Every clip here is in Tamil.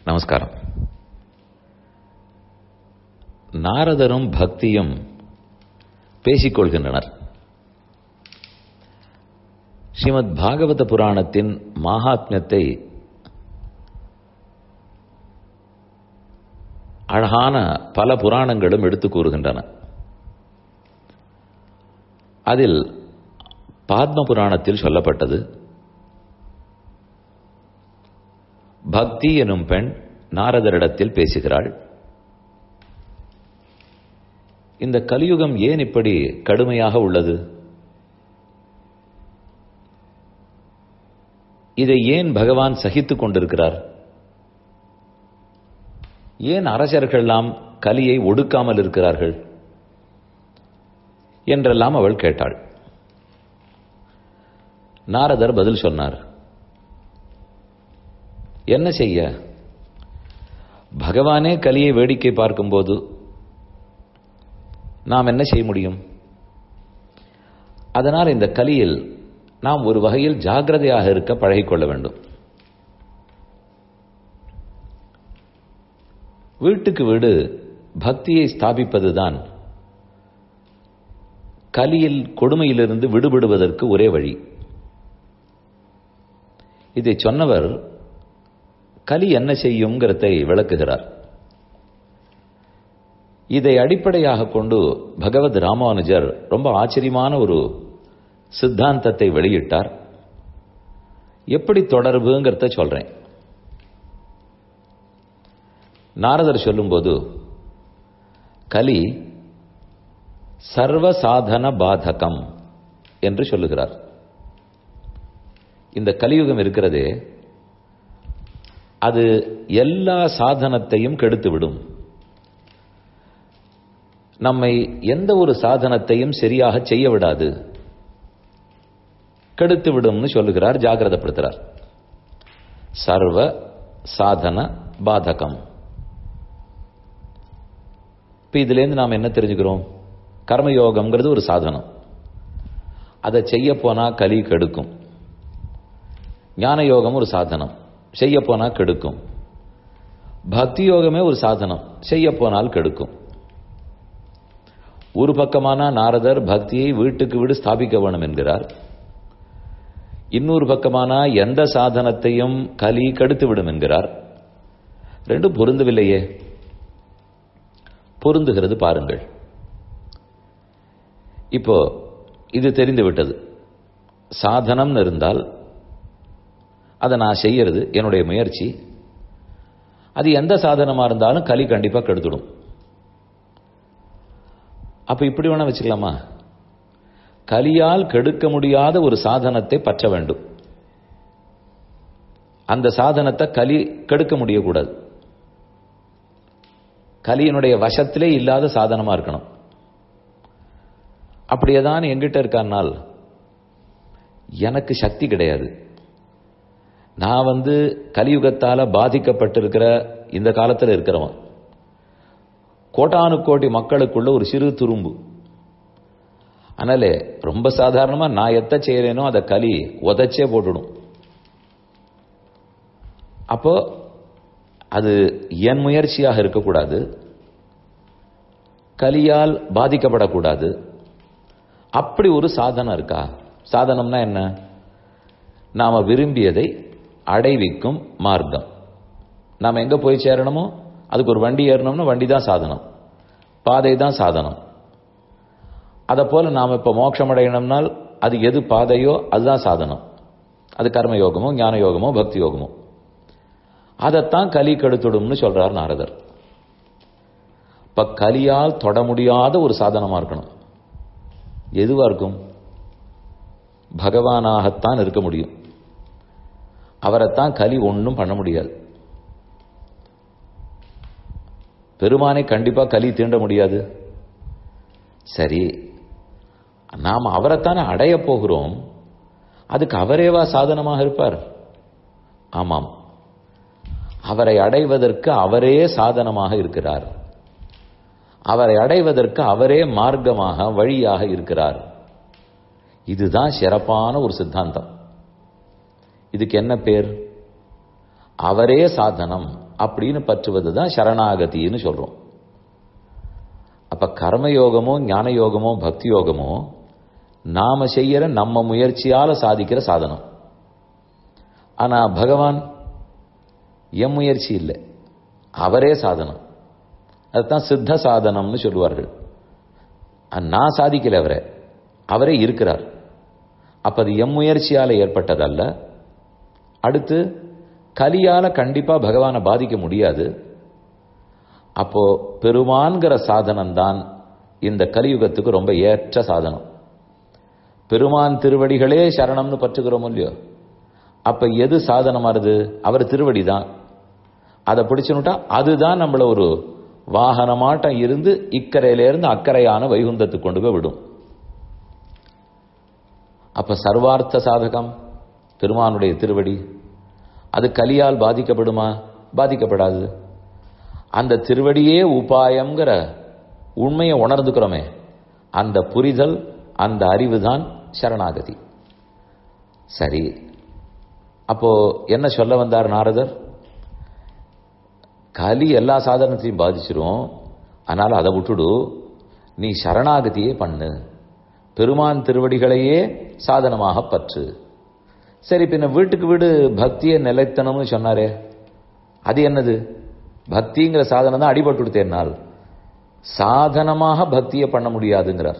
நமஸ்காரம் நாரதரும் பக்தியும் பேசிக்கொள்கின்றனர் ஸ்ரீமத் பாகவத புராணத்தின் மகாத்மியத்தை அழகான பல புராணங்களும் எடுத்து கூறுகின்றன அதில் பாத்ம புராணத்தில் சொல்லப்பட்டது பக்தி எனும் பெண் நாரதரிடத்தில் பேசுகிறாள் இந்த கலியுகம் ஏன் இப்படி கடுமையாக உள்ளது இதை ஏன் பகவான் சகித்துக் கொண்டிருக்கிறார் ஏன் அரசர்கள்லாம் கலியை ஒடுக்காமல் இருக்கிறார்கள் என்றெல்லாம் அவள் கேட்டாள் நாரதர் பதில் சொன்னார் என்ன செய்ய பகவானே கலியை வேடிக்கை பார்க்கும்போது நாம் என்ன செய்ய முடியும் அதனால் இந்த கலியில் நாம் ஒரு வகையில் ஜாகிரதையாக இருக்க பழகிக்கொள்ள வேண்டும் வீட்டுக்கு வீடு பக்தியை ஸ்தாபிப்பதுதான் கலியில் கொடுமையிலிருந்து விடுபடுவதற்கு ஒரே வழி இதை சொன்னவர் கலி என்ன செய்யுங்கிறதை விளக்குகிறார் இதை அடிப்படையாக கொண்டு பகவத் ராமானுஜர் ரொம்ப ஆச்சரியமான ஒரு சித்தாந்தத்தை வெளியிட்டார் எப்படி தொடர்புங்கிறத சொல்றேன் நாரதர் சொல்லும்போது கலி சர்வ சாதன பாதகம் என்று சொல்லுகிறார் இந்த கலியுகம் இருக்கிறதே அது எல்லா சாதனத்தையும் கெடுத்துவிடும் நம்மை எந்த ஒரு சாதனத்தையும் சரியாக செய்ய விடாது கெடுத்து விடும்னு சொல்லுகிறார் ஜாகிரதப்படுத்துறார் சர்வ சாதன பாதகம் இப்ப இதுலேருந்து நாம் என்ன தெரிஞ்சுக்கிறோம் கர்மயோகம்ங்கிறது ஒரு சாதனம் அதை செய்ய போனா கலி கெடுக்கும் ஞான யோகம் ஒரு சாதனம் செய்ய போனா கெடுக்கும் பக்தி யோகமே ஒரு சாதனம் செய்ய போனால் கெடுக்கும் ஒரு பக்கமான நாரதர் பக்தியை வீட்டுக்கு வீடு ஸ்தாபிக்க வேணும் என்கிறார் இன்னொரு பக்கமான எந்த சாதனத்தையும் கலி கெடுத்து விடும் என்கிறார் ரெண்டும் பொருந்தவில்லையே பொருந்துகிறது பாருங்கள் இப்போ இது தெரிந்து விட்டது சாதனம்னு இருந்தால் அதை நான் செய்யறது என்னுடைய முயற்சி அது எந்த சாதனமா இருந்தாலும் களி கண்டிப்பா கெடுத்துடும் அப்ப இப்படி வேணா வச்சுக்கலாமா கலியால் கெடுக்க முடியாத ஒரு சாதனத்தை பற்ற வேண்டும் அந்த சாதனத்தை கலி கெடுக்க முடியக்கூடாது கலியினுடைய வசத்திலே இல்லாத சாதனமா இருக்கணும் அப்படியேதான் எங்கிட்ட இருக்கானால் எனக்கு சக்தி கிடையாது நான் வந்து கலியுகத்தால பாதிக்கப்பட்டிருக்கிற இந்த காலத்தில் இருக்கிறவன் கோட்டானு கோடி மக்களுக்குள்ள ஒரு சிறு துரும்பு அதனால ரொம்ப சாதாரணமா நான் எத்த செய்யறேனோ அதை களி உதச்சே போட்டுடும் அப்போ அது என் முயற்சியாக இருக்கக்கூடாது கலியால் பாதிக்கப்படக்கூடாது அப்படி ஒரு சாதனம் இருக்கா சாதனம்னா என்ன நாம விரும்பியதை அடைவிக்கும் மார்க்கம் நாம் எங்க போய் சேரணுமோ அதுக்கு ஒரு வண்டி ஏறணும்னா வண்டி தான் சாதனம் பாதை தான் சாதனம் அதை போல நாம் இப்போ மோட்சம் அடையணும்னால் அது எது பாதையோ அதுதான் சாதனம் அது கர்ம யோகமோ ஞான யோகமோ பக்தி யோகமோ அதைத்தான் கலி கெடுத்துடும்னு சொல்றார் நாரதர் இப்ப கலியால் தொட முடியாத ஒரு சாதனமா இருக்கணும் எதுவா இருக்கும் பகவானாகத்தான் இருக்க முடியும் அவரைத்தான் கலி ஒன்றும் பண்ண முடியாது பெருமானை கண்டிப்பா கலி தீண்ட முடியாது சரி நாம் அவரைத்தானே அடைய போகிறோம் அதுக்கு அவரேவா சாதனமாக இருப்பார் ஆமாம் அவரை அடைவதற்கு அவரே சாதனமாக இருக்கிறார் அவரை அடைவதற்கு அவரே மார்க்கமாக வழியாக இருக்கிறார் இதுதான் சிறப்பான ஒரு சித்தாந்தம் இதுக்கு என்ன பேர் அவரே சாதனம் அப்படின்னு பற்றுவது தான் சரணாகதின்னு சொல்றோம் அப்ப கர்மயோகமோ ஞான யோகமோ பக்தி யோகமோ நாம செய்யற நம்ம முயற்சியால சாதிக்கிற சாதனம் ஆனா பகவான் என் முயற்சி இல்லை அவரே சாதனம் அதுதான் சித்த சாதனம்னு சொல்லுவார்கள் நான் சாதிக்கல அவரை அவரே இருக்கிறார் அப்ப அது எம் முயற்சியால ஏற்பட்டதல்ல அடுத்து கலியால கண்டிப்பா பகவானை பாதிக்க முடியாது அப்போ பெருமான்கிற சாதனம் தான் இந்த கலியுகத்துக்கு ரொம்ப ஏற்ற சாதனம் பெருமான் திருவடிகளே சரணம்னு பற்றுகிறோம் இல்லையோ அப்ப எது சாதனமாறுது அவர் திருவடி தான் அதை பிடிச்சுனுட்டா அதுதான் நம்மள ஒரு வாகனமாட்டம் இருந்து இக்கரையிலிருந்து அக்கறையான வைகுந்தத்துக்கு கொண்டு போய் விடும் அப்ப சர்வார்த்த சாதகம் பெருமானுடைய திருவடி அது கலியால் பாதிக்கப்படுமா பாதிக்கப்படாது அந்த திருவடியே உபாயம்ங்கிற உண்மையை உணர்ந்துக்கிறோமே அந்த புரிதல் அந்த அறிவு தான் சரணாகதி சரி அப்போ என்ன சொல்ல வந்தார் நாரதர் கலி எல்லா சாதனத்தையும் பாதிச்சிரும் அதனால அதை விட்டுடு நீ சரணாகதியே பண்ணு பெருமான் திருவடிகளையே சாதனமாக பற்று சரி பின்ன வீட்டுக்கு வீடு பக்தியை நிலைத்தனம்னு சொன்னாரே அது என்னது பக்திங்கிற சாதனம் தான் அடிபட்டு கொடுத்தேனால் சாதனமாக பக்தியை பண்ண முடியாதுங்கிறார்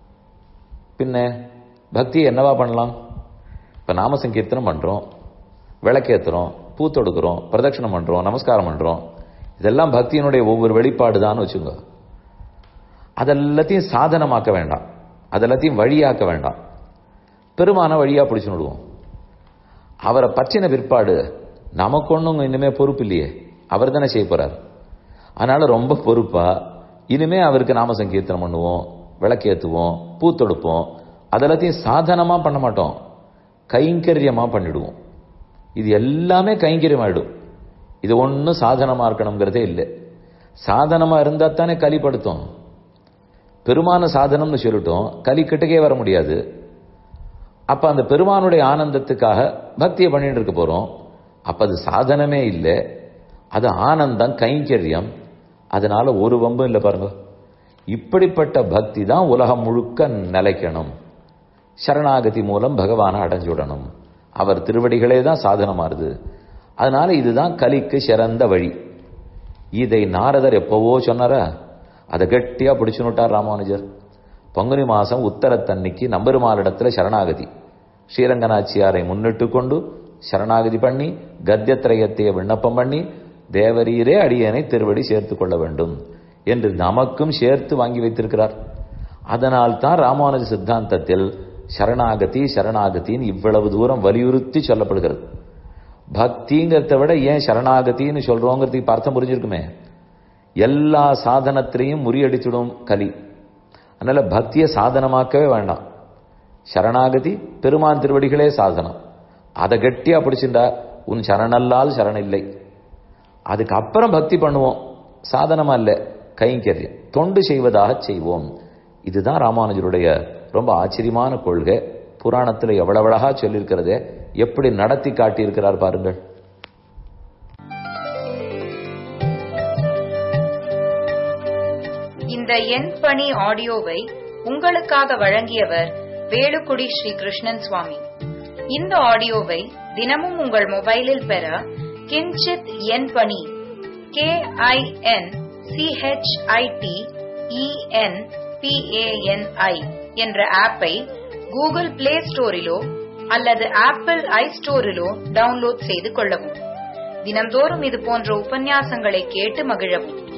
பின்ன பக்தியை என்னவா பண்ணலாம் இப்ப நாம சங்கீர்த்தனம் பண்றோம் விளக்கேத்துறோம் பூ தொடுக்கிறோம் பிரதட்சணம் பண்றோம் நமஸ்காரம் பண்றோம் இதெல்லாம் பக்தியினுடைய ஒவ்வொரு வெளிப்பாடு தான் வச்சுங்க அதெல்லாத்தையும் சாதனமாக்க வேண்டாம் அதெல்லாத்தையும் வழியாக்க வேண்டாம் பெருமான வழியா பிடிச்சு விடுவோம் அவரை பற்றின பிற்பாடு நமக்கு ஒன்றும் இனிமே பொறுப்பு இல்லையே அவர் தானே செய்ய போறார் அதனால ரொம்ப பொறுப்பா இனிமே அவருக்கு நாம சங்கீர்த்தனம் பண்ணுவோம் விளக்கேத்துவோம் பூ தொடுப்போம் அதெல்லாத்தையும் சாதனமா பண்ண மாட்டோம் கைங்கரியமா பண்ணிடுவோம் இது எல்லாமே கைங்கரியமாயிடும் இது ஒன்றும் சாதனமா இருக்கணுங்கிறதே இல்லை சாதனமா இருந்தா தானே கலிப்படுத்தும் பெருமான சாதனம்னு சொல்லிட்டோம் கலி கிட்டக்கே வர முடியாது அப்ப அந்த பெருமானுடைய ஆனந்தத்துக்காக பக்தியை பண்ணிட்டு இருக்க போறோம் அப்ப அது சாதனமே இல்லை அது ஆனந்தம் கைங்கரியம் அதனால ஒரு வம்பும் இல்லை பாருங்க இப்படிப்பட்ட பக்தி தான் உலகம் முழுக்க நிலைக்கணும் சரணாகதி மூலம் பகவானை அடைஞ்சுடணும் அவர் திருவடிகளே தான் சாதனமாறுது அதனால இதுதான் கலிக்கு சிறந்த வழி இதை நாரதர் எப்பவோ சொன்னாரா அதை கட்டியா பிடிச்சுனுட்டார் ராமானுஜர் பங்குனி மாசம் உத்தரத்தன்னைக்கு நம்பெருமாளிடத்துல சரணாகதி ஸ்ரீரங்கநாச்சியாரை முன்னிட்டு கொண்டு சரணாகதி பண்ணி கத்தியத்திரயத்தைய விண்ணப்பம் பண்ணி தேவரீரே அடியனை திருவடி சேர்த்து கொள்ள வேண்டும் என்று நமக்கும் சேர்த்து வாங்கி வைத்திருக்கிறார் அதனால் தான் ராமானுஜ சித்தாந்தத்தில் சரணாகதி சரணாகத்தின்னு இவ்வளவு தூரம் வலியுறுத்தி சொல்லப்படுகிறது பக்திங்கிறத விட ஏன் சரணாகத்தின்னு சொல்றோங்கிறதுக்கு அர்த்தம் புரிஞ்சிருக்குமே எல்லா சாதனத்திலையும் முறியடிச்சிடும் கலி அதனால பக்தியை சாதனமாக்கவே வேண்டாம் சரணாகதி பெருமான் திருவடிகளே சாதனம் அதை கட்டியா பிடிச்சிருந்தா உன் சரணல்லால் சரண் இல்லை அதுக்கு அப்புறம் பக்தி பண்ணுவோம் சாதனமா இல்ல கைங்கரியம் தொண்டு செய்வதாக செய்வோம் இதுதான் ராமானுஜருடைய ரொம்ப ஆச்சரியமான கொள்கை புராணத்துல எவ்வளவு அழகா சொல்லியிருக்கிறதே எப்படி நடத்தி காட்டியிருக்கிறார் பாருங்கள் இந்த எண் பணி ஆடியோவை உங்களுக்காக வழங்கியவர் வேலுக்குடி ஸ்ரீ கிருஷ்ணன் சுவாமி இந்த ஆடியோவை தினமும் உங்கள் மொபைலில் பெற கிஞ்சித் எண் பணி கே ஐ என் சிஹெச்ஐடி இஎன் பிஏஎன்ஐ என்ற ஆப்பை கூகுள் பிளே ஸ்டோரிலோ அல்லது ஆப்பிள் ஐ ஸ்டோரிலோ டவுன்லோட் செய்து கொள்ளவும் தினம்தோறும் இது போன்ற உபன்யாசங்களை கேட்டு மகிழவும்